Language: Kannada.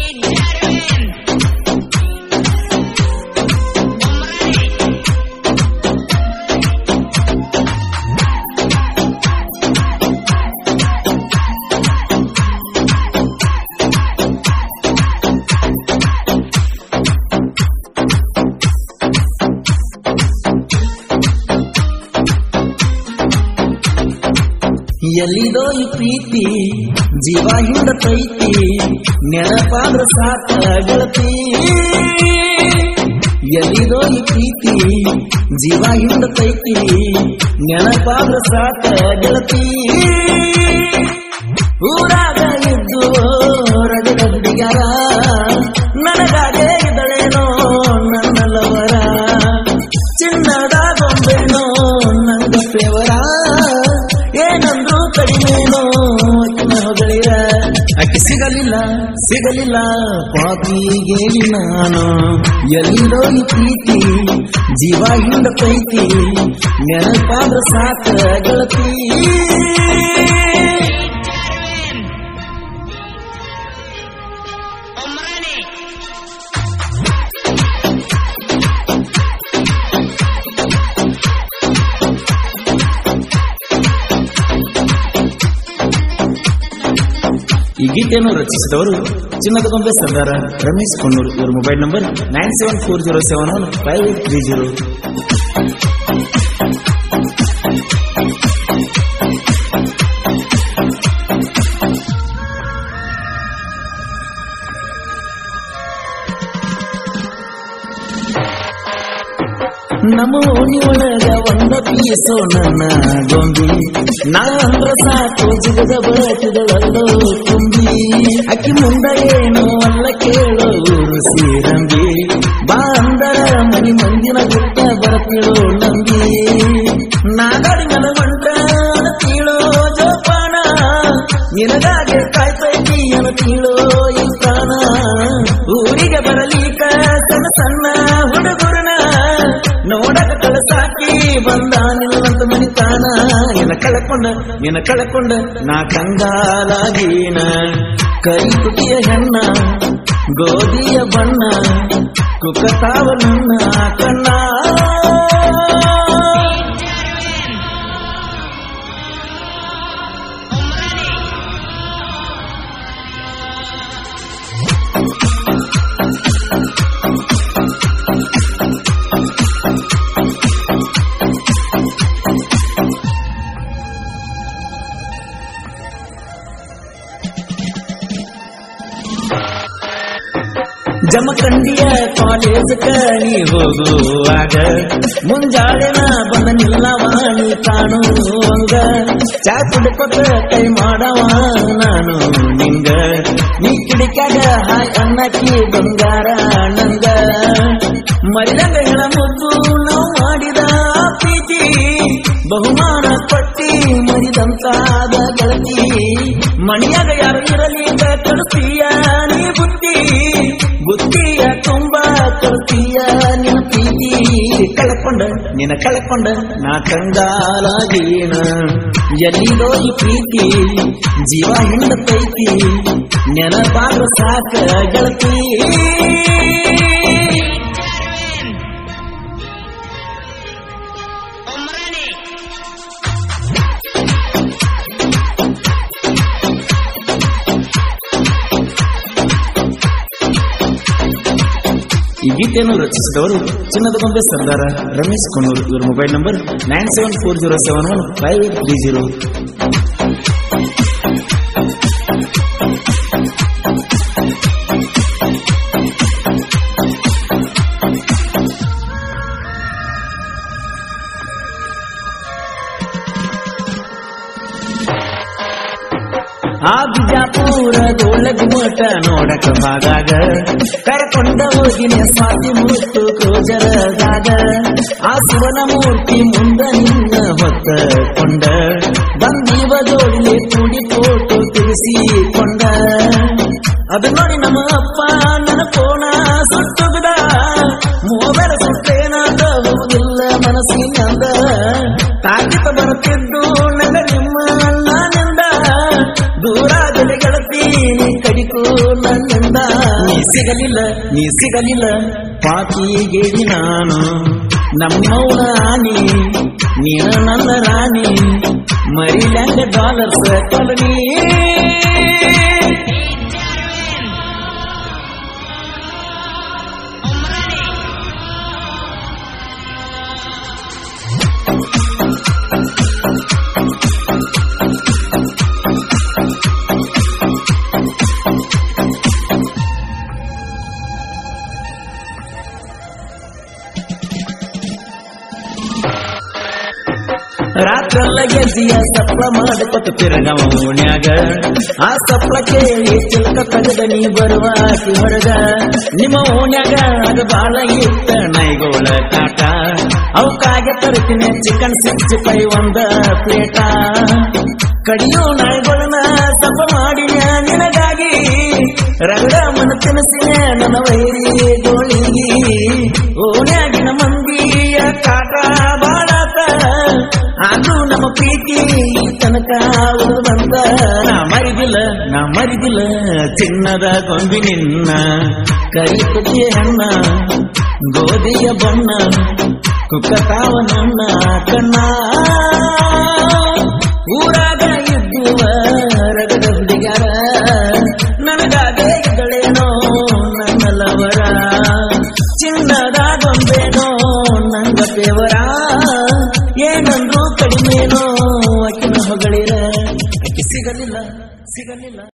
ಎಲ್ಲಿದೋ ಈ ಪ್ರೀತಿ ಜೀವ ಹಿಂಡತೈತಿ ನೆನಪಾದ್ರ ಸಾಕ ಗೆಳತಿ ಎಲ್ಲಿದೋ ಈ ಪ್ರೀತಿ ಜೀವ ಹಿಂಡತೈತಿ ನೆನಪಾದ್ರ ಸಾಕ ಗೆಳತಿ ಊರಾಗ ಇದ್ದು ರಗಡ ಹುಡುಗ್ಯಾರ ನನಗಾಗೆ ಇದ್ದಳೇನೋ ನನ್ನಲ್ಲವರ ಚಿನ್ನದ ಗೊಂಬೆನೋ ನಂಗ ಫೇವರ ಏನಂದ್ರು ಕಡಿಮೆನೋ ಅಕ್ಕಿನ ಹೊಗಳಿರ ಅಕ್ಕಿ ಸಿಗಲಿಲ್ಲ ಸಿಗಲಿಲ್ಲ ಪಾಪಿಗೆ ನಾನು ಎಲ್ಲಿರೋ ಈ ಪ್ರೀತಿ ಜೀವ ಹಿಂಡತೈತಿ ನೆನಪಾದ್ರ ಸಾಕ ಗೆಳತಿ ಈ ಗೀತೆಯನ್ನು ರಚಿಸಿದವರು ಚಿನ್ನದ ಗೊಂಬೆ ಸರ್ದಾರ ರಮೇಶ್ ಕೊಣ್ಣೂರು ಇವರ mobile number nine seven four zero seven one five eight three zero ನಮ್ಮ ಓಣಿ ಒಳಗ ಒಂದ ಪೀಸೋ ನನ್ನ ಗೊಂಬಿ ನಾ ಅಂದ್ರ ಸಾಕು ಜಿಗದ ಬಳಕಿದಳಲ್ಲೋ ತುಂಬಿ ಅಕ್ಕಿ ಮುಂದ ಏನೋ ಅಲ್ಲ ಕೇಳೋ ಊರು ಸೀರಂಗಿ ಬಾ ಅಂದರ ಮನಿ ಮಂದಿನ ಗುಟ್ಟ ಬರ್ತಿಳೋ ನಂಬಿ ನಾಗಡಿ ಮನ ಮಂಟ ತೀಳೋ ಜೋಪಾನ ನಿನಗಾಗೆ ಕಾಯ್ತೈತಿ ಅನ ತೀಳೋ ಈ ಪ್ರಾಣ ಊರಿಗೆ ಬರಲಿಕ ಸಣ್ಣ ಸಣ್ಣ ಹುಡುಗರನ ನೋಡಕ ಕಳಸಾಕಿ ಬಂದ ನಿಲ್ಲಂತ ಮನಿತಾನ ನಿನ್ನ ಕಳಕೊಂಡ ನಿನ್ನ ಕಳಕೊಂಡ ನಾ ಕಂಗಾಲಾಗೀನ ಕೈ ಕುಟಿಯ ಹೆಣ್ಣ ಗೋಧಿಯ ಬಣ್ಣ ಕುಕತಾವ ನನ್ನ ಕಣ್ಣ ಜಮಖಂಡಿಯ ಕಾಲೇಜ್ ನೀ ಹೋಗುವಾಗ ಮುಂಜಾಳೆನ ಬಂದ ನಿಲ್ಲವಾಣಿ ಕಾಣುವಂಗ ಚಾ ಕುಡ್ಕೊತ ಕೈ ಮಾಡವ ನಾನು ನಿಂಗ ನೀ ಕಿಡಿಕ್ಯಾಗ ಹಾಯ್ ಅನ್ನಕ್ಕಿ ಬಂಗಾರ ನಂಗ ಮರಿದಂಗ ಹೆಣ ಮುದ್ದು ನಾವು ಮಾಡಿದ ಪ್ರೀತಿ ಬಹುಮಾನ ಪಟ್ಟಿ ಮರಿದಂತಾದ ಗೆಳತಿ ಮಣಿಯಾಗ ಯಾರು ಇರಲಿ ಕಳಿಸ್ತೀಯ ನೀ ಬುದ್ಧಿ ಬುದ್ಧಿಯ ತುಂಬ ಕಳ್ತೀಯ ನಿನ್ನ ಪ್ರೀತಿ ಕಳ್ಕೊಂಡ ನಿನ್ನ ಕಳ್ಕೊಂಡ ನಾ ಕಂಗಾಲಾಗೀನ ಎಲ್ಲಿದೋ ಈ ಪ್ರೀತಿ ಜೀವ ಹಿಂಡತೈತಿ ನೆನಪಾಗ ಸಾಕ ಗೆಳತಿ ಈ ಗೀತೆಯನ್ನು ರಚಿಸಿದವರು ಚಿನ್ನದ ಗೊಂಬೆ ಸರ್ದಾರ ರಮೇಶ್ ಕೊಣ್ಣೂರು ಇವರ mobile number nine seven four zero seven one five eight three zero ಆ ಬಿಜಾಪುರ ಗೋಳಗುಮಟ ನೋಡಕ ಬಾಗಾಗ ಕರ್ಕೊಂಡ ಹೋಗಿನ ಸ್ವಾತಿ ಮುತ್ತು ಕ್ರೋಜರದಾಗ ಆ ಶಿವನ ಮೂರ್ತಿ ಮುಂದ ನಿನ್ನ ಹೊತ್ತ ಕೊಂಡ ಬಂದೀವ ಜೋಡಿಲೆ ಕೂಡಿ ಫೋಟೋ ತಿಳಿಸಿಕೊಂಡ ಅದು ನೋಡಿ ನಮ್ಮ ಅಪ್ಪ ನನ್ನ ಫೋನ ಸುಟ್ಟುಗದ ಮೂವರ ಸುಟ್ಟೇನಾದ ಹೋಗುದಿಲ್ಲ ಮನಸ್ಸಿನಿಂದ ತಾಕಿತ ಬರುತ್ತಿದ್ದು ನನ್ನ ನಿಮ್ಮ ಅಣ್ಣನಿಂದ ದೂರ ಗೆಳತಿ ನೀ ಕಡಿಕು ನನ್ನಿಂದ ಸಿಗಲಿಲ್ಲ ನೀ ಸಿಗಲಿಲ್ಲ ಪಾಪಿಗೇಡಿ ನಾನು ನಮ್ಮವನ ಆನಿ ನೀನ ನನ್ನ ರಾಣಿ ಮರಿಲ್ಯಾಂಗ ಡಾಲರ್ಸ್ ಕೊಲನಿ ರಾತ್ರಲ್ಲ ಗೆದ್ದಿಯ ಸಪ್ಲ ಮಾಡಿಕೊಟ್ಟು ತಿರುಗವ ಓಣ್ಯಾಗ ಆ ಸಪ್ಲ ಕೇಳಿ ಚಿಲ್ಕ ತಗದ ನೀ ಬರುವ ಆಕಿ ಹೊರಗ ನಿಮ್ಮ ಓಣ್ಯಾಗ ಅದು ಬಾಳ ಇತ್ತ ನೈಗೋಳ ಕಾಟ ಅವಕ್ಕಾಗೆ ತರ್ತೀನಿ ಚಿಕನ್ ಸಿಕ್ಸ್ಟಿ ಫೈವ್ ಒಂದ ಪ್ಲೇಟ ಕಡಿಯೋ ನಾಯಿಗಳನ್ನ ಸಪ ಮಾಡಿ ನಿನಗಾಗಿ ರಗಡ ಮನ ತಿನಸಿನ ನನ್ನ ವೈರಿ ಗೋಳಿಗಿ ಓಣ್ಯಾಗಿನ ಮಂದಿಯ ಕಾಟ ಬಾಳಾತ ಅದು ನಮ್ಮ ಪ್ರೀತಿ ತನಕ ಉಳಿದು ಬಂದ ನಾ ಮರಿದಿಲ್ಲ ನಾ ಮರಿದಿಲ್ಲ ಚಿನ್ನದ ಗೊಂಬಿ ನಿನ್ನ ಕರಿಪತಿಯ ಹೆಣ್ಣ ಗೋಧಿಯ ಬಣ್ಣ ಕುಕ್ಕತಾವ ನನ್ನ ಕಣ್ಣ ಊರಾಗ ಇದ್ದುವ ರಗಡ ಹುಡುಗ್ಯಾರ ನನಗಾಗೆ ಇದ್ದಳೇನೋ ನನ್ನ ಲವರ ಚಿನ್ನದ ಗೊಂಬೆನೋ ನಂಗ ದೇವರ ಏನಂದ್ರು ಕಡಿಮೆನೋ ಆಕಿನ ಹೊಗಳಿರ ಆಕೆ ಸಿಗಲಿಲ್ಲ ಸಿಗಲಿಲ್ಲ